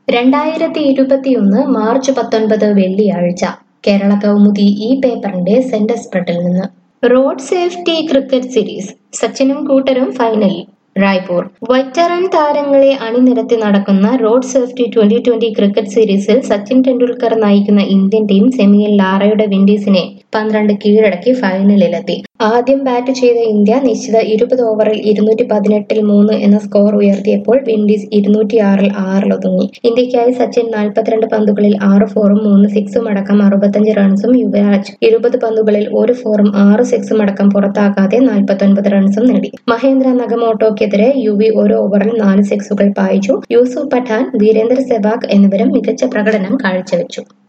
രണ്ടായിരത്തി ഇരുപത്തിയൊന്ന് മാർച്ച് പത്തൊൻപത് വെള്ളിയാഴ്ച കേരള കൗമുദി ഈ പേപ്പറിന്റെ സെന്റർ സ്പ്രെഡിൽ നിന്ന് റോഡ് സേഫ്റ്റി ക്രിക്കറ്റ് സീരീസ് സച്ചിനും കൂട്ടരും ഫൈനലിൽ റായ്പൂർ വെറ്ററൻ താരങ്ങളെ അണിനിരത്തി നടക്കുന്ന road safety twenty twenty cricket സീരീസിൽ സച്ചിൻ ടെണ്ടുൽക്കർ നയിക്കുന്ന ഇന്ത്യൻ ടീം സെമിയിൽ ലാറയുടെ വിൻഡീസിനെ പന്ത്രണ്ട് കീഴടക്കി ഫൈനലിലെത്തി ആദ്യം ബാറ്റ് ചെയ്ത ഇന്ത്യ നിശ്ചിത ഇരുപത് ഓവറിൽ ഇരുന്നൂറ്റി പതിനെട്ടിൽ മൂന്ന് എന്ന സ്കോർ ഉയർത്തിയപ്പോൾ വിൻഡീസ് ഇരുന്നൂറ്റിയാറിൽ ആറിലൊതുങ്ങി ഇന്ത്യക്കായി സച്ചിൻ നാൽപ്പത്തിരണ്ട് പന്തുകളിൽ ആറ് ഫോറും മൂന്ന് സിക്സും അടക്കം അറുപത്തഞ്ച് റൺസും യുവരാജ് ഇരുപത് പന്തുകളിൽ ഒരു ഫോറും ആറ് സിക്സും അടക്കം പുറത്താകാതെ നാൽപ്പത്തൊൻപത് റൺസും നേടി മഹേന്ദ്ര നഗമോട്ടോക്കെതിരെ യു വി ഒരു ഓവറിൽ നാല് സിക്സുകൾ പായിച്ചു യൂസുഫ് പഠാൻ വീരേന്ദ്ര സെവാഗ് എന്നിവരും മികച്ച പ്രകടനം കാഴ്ചവെച്ചു